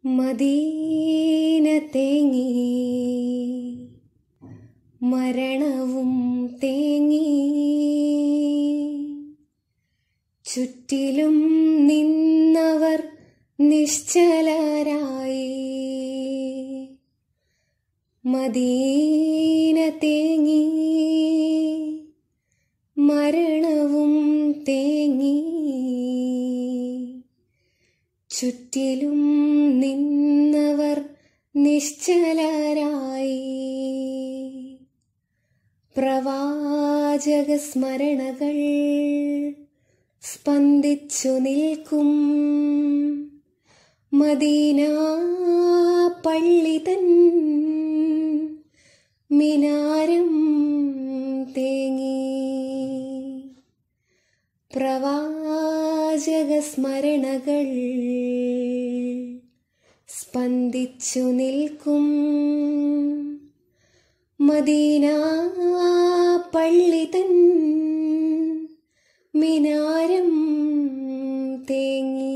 Medina തേങ്ങി മരണവും തേങ്ങി ചുറ്റിലും നിന്നവർ നിശ്ചലരായി മദീന തേങ്ങി മരണവും തേങ്ങി ചുറ്റിലും നിന്നവർ നിശ്ചലരായി പ്രവാചക സ്മരണകൾ സ്പന്ദിച്ചു നിൽക്കും മദീന പള്ളി തൻ മിനാരം തേങ്ങി പ്രവാചക സ്മരണകൾ സ്പന്ദിച്ചു നിൽക്കും മദീന പള്ളി തൻ മിനാരം തേങ്ങി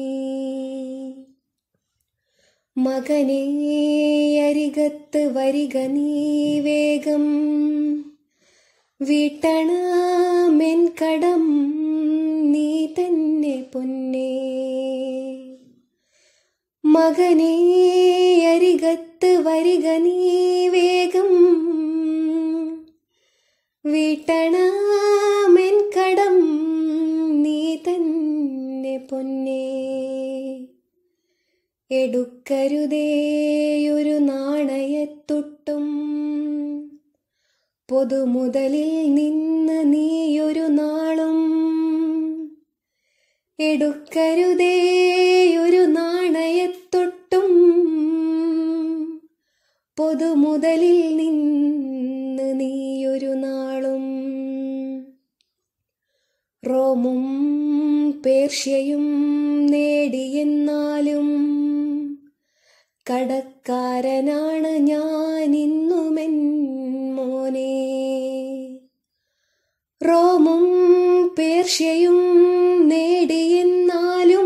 മകനേ അരികത്ത് വരിക നീ വേഗം വീട്ടണമെൻ കടം നീ തന്നെ പൊന്നേ മകനേ അരികത്ത് വരിക നീ വേഗം വീട്ടണമെൻ കടം നീ തന്നെ പൊന്നേ എടുക്കരുതേയൊരു നാണയത്തൊട്ടും പൊതുമുതലിൽ നിന്ന് നീയൊരു നാളും എടുക്കരുതേയൊരു നാണയത്തൊട്ടും പൊതുമുതലിൽ നിന്ന് നീയൊരു നാളും റോമും പേർഷ്യയും നേടിയെന്നാലും കടക്കാരനാണ് ഞാൻ ഇന്നുമെൻ മോനെ റോമും പേർഷ്യയും നേടിയെന്നാലും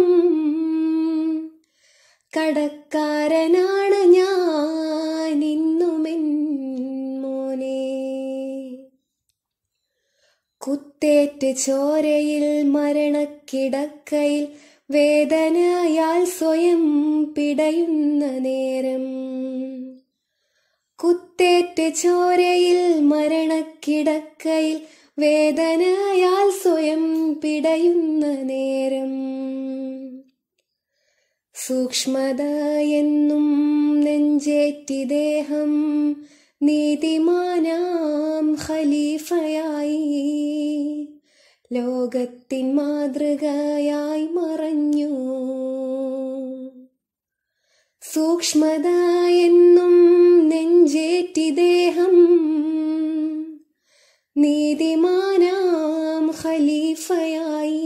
കടക്കാരനാണ് ഞാൻ ഇന്നുമെൻ മോനെ കുത്തേറ്റ് ചോരയിൽ മരണക്കിടക്കയിൽ വേദനയാൽ സ്വയം പിടയുന്ന നേരം കുത്തേറ്റ് ചോരയിൽ മരണക്കിടക്കയിൽ വേദനയാൽ സ്വയം പിടയുന്ന നേരം സൂക്ഷ്മത എന്നും നെഞ്ചേറ്റി ദേഹം നീതിമാനാം ഖലീഫയായി ലോകത്തിൻ മാതൃകയായി മറഞ്ഞു സൂക്ഷ്മത എന്നും നെഞ്ചേറ്റി ദേഹം നീതിമാനാം ഖലീഫയായി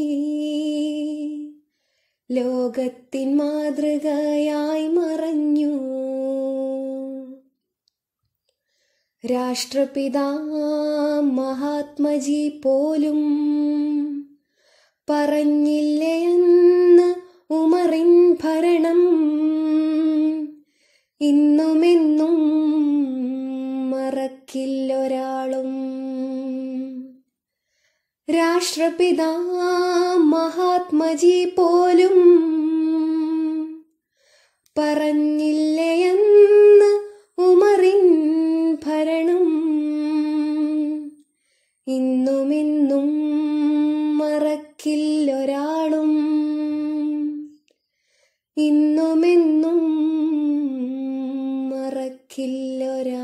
ലോകത്തിൻ മാതൃകയായി മറഞ്ഞു രാഷ്ട്രപിതാ മഹാത്മജി പോലും പറഞ്ഞില്ലേ അന്ന് ഉമറിൻ ഭരണം ഇന്നുമെന്നും മറക്കില്ലൊരാളും രാഷ്ട്രപിതാ മഹാത്മജി പോലും പറഞ്ഞില്ലേ അന്ന് ഉമറിൻ ഭരണം ഇന്നുമെന്നും മറക്കില്ലൊരാളും ഇന്നുമെന്നും മറക്കില്ലൊരാ